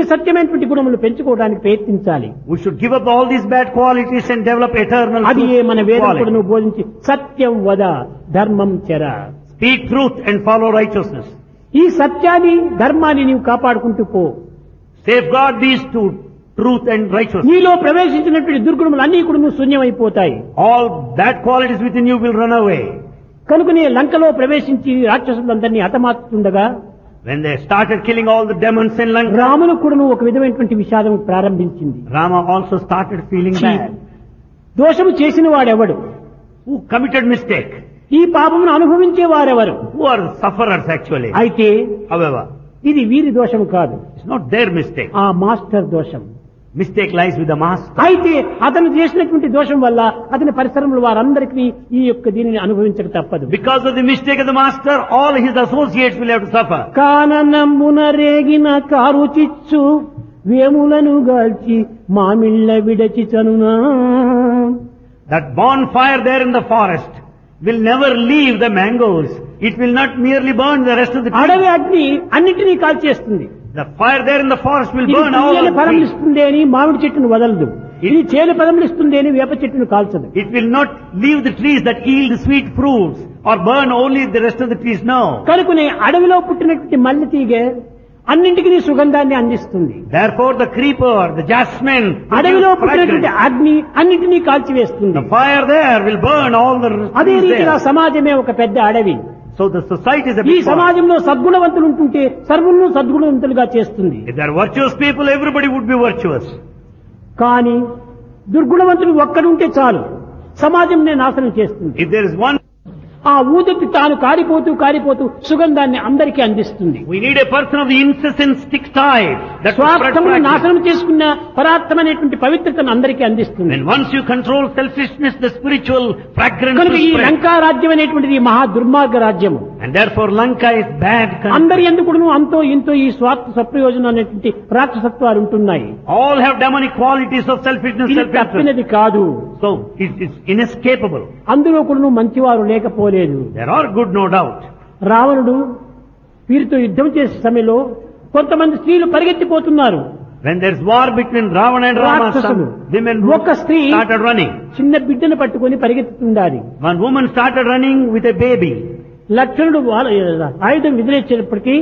నిత్య సత్యమైనటువంటి గుణములు పెంచుకోవడానికి ప్రయత్నించాలి We should give up all these bad qualities and develop eternal అది ఏ మన truth వేదం కూడా qualities. నువ్వు బోధించి సత్యం వద ధర్మం చెర Speak truth and follow righteousness. ఈ సత్యాన్ని ధర్మాన్ని నీవు కాపాడుకుంటూ పో Safeguard these two, truth and righteousness. నీలో ప్రవేశించినటువంటి దుర్గుణములు అన్ని కూడా నువ్వు శూన్యమైపోతాయి All bad qualities within you will run away. కనుకనే లంకలో ప్రవేశించి రాక్షసులందరినీ హతమార్చుతుండగా When they started killing all the demons in Lanka, రామును కూడా నువ్వు ఒక విధమైనటువంటి విషాదం ప్రారంభించింది Rama also started feeling ఛీ, bad. దోషము చేసిన వాడెవడు Who committed mistake? ఈ పాపమును అనుభవించే వారెవరు Who are sufferers actually? అయితే However, ఇది వీరి దోషం కాదు it's not their mistake. ఆ మాస్టర్ దోషం Mistake lies with the master. అయితే అతను చేసినటువంటి దోషం వల్ల అతని పరిసరంలో వారందరికీ ఈ యొక్క దీనిని అనుభవించక తప్పదు Because of the mistake of the master, all his associates will have to suffer. కాననమ్మున రేగిన కారు చిచ్చు వేములను గాల్చి మామిళ్ళ విడచి చనునా That bonfire there in the forest will never leave the mangoes. It will not merely burn the rest of the అడవి trees. అగ్ని అన్నిటినీ కాల్చేస్తుంది The fire there in the forest will ఇది burn all తీయని the ఫలములు trees. ఇస్తుంది అని మామిడి చెట్టును వదలదు ఇది చేను ఫలములు ఇస్తుంది అని వేప చెట్టును కాల్చదు It will not leave the trees that yield sweet fruits or burn only the rest of the trees. No. కనుకనే అడవిలో పుట్టినటువంటి మల్లె తీగ అన్నింటికి సుగంధాన్ని అందిస్తుంది Therefore the creeper, the jasmine, అడవిలో produce పుట్టినటువంటి fragrance. అగ్ని అన్నింటినీ కాల్చివేస్తుంది the fire there will burn all the అదే trees రీతిగా there. సమాజమే ఒక పెద్ద అడవి So the society is a ఈ big forest. సమాజంలో సద్గుణవంతులు ఉంటుంటే సర్వులను సద్గుణవంతులుగా చేస్తుంది If there are virtuous people, everybody would be virtuous. కానీ దుర్గుణవంతులు ఒక్కడుంటే చాలు సమాజం నాశనం చేస్తుంది If there is one, ఆ ఊదెత్తి తాను కారిపోతూ కారిపోతూ సుగంధాన్ని అందరికీ అందిస్తుంది we need a person of the incessant stick type. That will spread స్వార్థమును fragrance. నాశనం చేసుకున్న పరార్థమైనటువంటి పవిత్రతను అందరికీ అందిస్తుంది And once you control selfishness, the spiritual fragrance కనుక will ఈ spread. లంకా రాజ్యం అనేటువంటిది మహా దుర్మార్గ రాజ్యము And therefore Lanka is bad country. అందరి ఎందుకును అంతో ఇంతో ఈ స్వార్థ సప్రయోజనం అనేటువంటి రాక్షసత్వాలు ఉంటున్నాయి All have demonic qualities of selfishness, ఇది self-interest. తప్పినది కాదు So it is inescapable. అందులో కూడా మంచివారు లేకపోలేదు There are good, no doubt. రావణుడు వీరితో యుద్ధం చేసే సమయంలో కొంతమంది స్త్రీలు పరిగెత్తిపోతున్నారు When there is war between Ravana and Rama, రాక్షసులు some women ఒక స్త్రీ started running. చిన్న బిడ్డను పట్టుకొని పరిగెత్తుతుండాలి One woman started running with a baby. లక్షణుడు వాళ్ళ- ఆయుధం విదిలేసేటప్పటికీ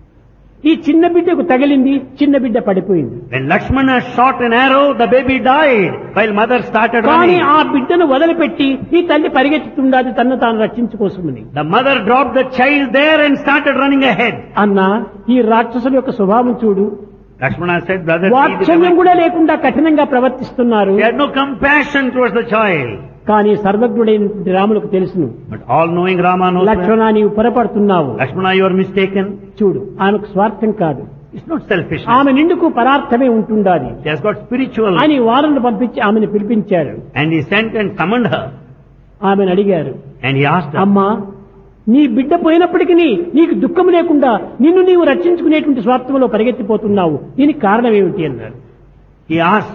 ఈ చిన్న బిడ్డకు తగిలింది చిన్న బిడ్డ పడిపోయింది When Lakshmana shot an arrow, the baby died while mother started కానీ running. ఆ బిడ్డను వదిలిపెట్టి ఈ తల్లి పరిగెత్తుతుండాలి తన్ను తాను రక్షించుకోసమని The mother dropped the child there and started running ahead. అన్న ఈ రాక్షసుల యొక్క స్వభావం చూడు Lakshmana said, brother, see the వాత్సల్యం demon." కూడా లేకుండా కఠినంగా ప్రవర్తిస్తున్నారు He had no compassion towards the child. కానీ సర్వజ్ఞుడైనటువంటి రాములకు తెలుసును But all-knowing Rama knows that. లక్ష్మణ నీవు పొరపడుతున్నావు Lakshmana, you are mistaken. చూడు ఆమెకు స్వార్థం కాదు It's not selfishness. ఆమె నిండుకు పరార్థమే ఉంటుండాలి She has got spiritual. అని వారను పంపించి ఆమెను పిలిపించారు And he sent and summoned her. ఆమెను అడిగారు And he asked her, అమ్మా నీ బిడ్డ పోయినప్పటికీ నీకు దుఃఖం లేకుండా నిన్ను నీవు రక్షించుకునేటువంటి స్వార్థంలో పరిగెత్తిపోతున్నావు దీనికి కారణం ఏమిటి అన్నారు he asked,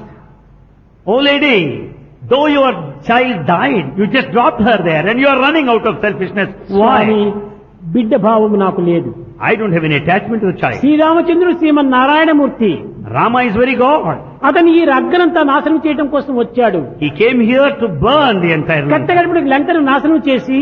Oh lady, though your child died, you just dropped her there and you are running out of selfishness. Swamy Why? బిడ్డ భావం నాకు లేదు I don't have any attachment to the child. శ్రీరామచంద్రుడు శ్రీమన్ Narayanamurthy Rama is very God. అతను ఈ రగ్గనంతా నాశనం చేయడం కోసం వచ్చాడు He came here to burn the entire land. కట్టగడపడికి లంకను నాశనం చేసి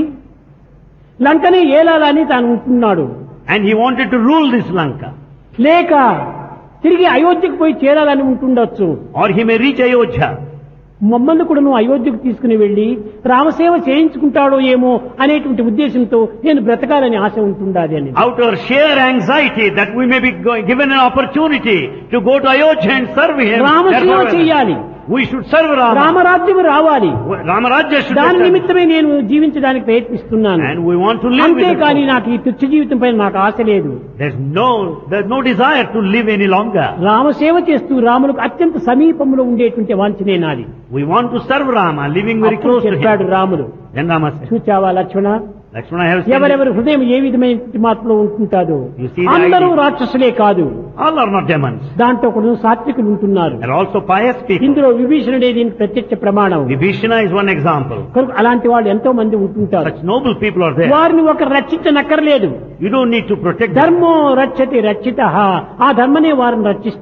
లంకని ఏలాలని తాను ఉంటున్నాడు And he wanted to rule this Lanka. లేక తిరిగి అయోధ్యకు పోయి చేరాలని ఉంటుండొచ్చు Or he may reach Ayodhya. మమ్మల్ని కూడా నువ్వు అయోధ్యకు తీసుకుని వెళ్లి రామసేవ చేయించుకుంటాడో ఏమో అనేటువంటి ఉద్దేశంతో నేను బ్రతకాలని ఆశ ఉంటుండాది అని Out of sheer anxiety that we may be going, given an opportunity to go to Ayodhya and serve him. రామసేవ Therefore, చేయాలి we should serve Rama. రామరాజ్యం రావాలి Ramarajya should దాని be served. నిమిత్తమే నేను జీవించడానికి ప్రయత్నిస్తున్నాను And we want to live with అంతేకాని it. నాకు ఈ తుచ్చ జీవితం పైన నాకు ఆశ లేదు There's no, there's no desire to live any longer. రామసేవ చేస్తూ రాములకు అత్యంత సమీపంలో ఉండేటువంటి వాంఛనే నాది We want to serve Rama, living very అప్పుడు close to చెప్పాడు him. రాముడు Then Rama said, చూచావా Lakshmana Lakshmana has said, ఎవరెవరి హృదయం ఏ విధమైన మార్పులో ఉంటుంటాదో You see the అందరూ idea. రాక్షసులే కాదు all are not demons. దాంట్లో కూడా సాత్వికులు ఉంటున్నారు There are also pious people. ఇందులో విభీషణుడే దీనికి ప్రత్యక్ష ప్రమాణం Vibhishana is one example. కనుక అలాంటి వాళ్ళు ఎంతో మంది ఉంటుంటారు Such noble people are there. వారిని ఒక రక్షించనక్కర్లేదు You don't need to protect them. ధర్మో రక్షతి రక్షిత ఆ ధర్మనే వారిని రక్షిస్తుంది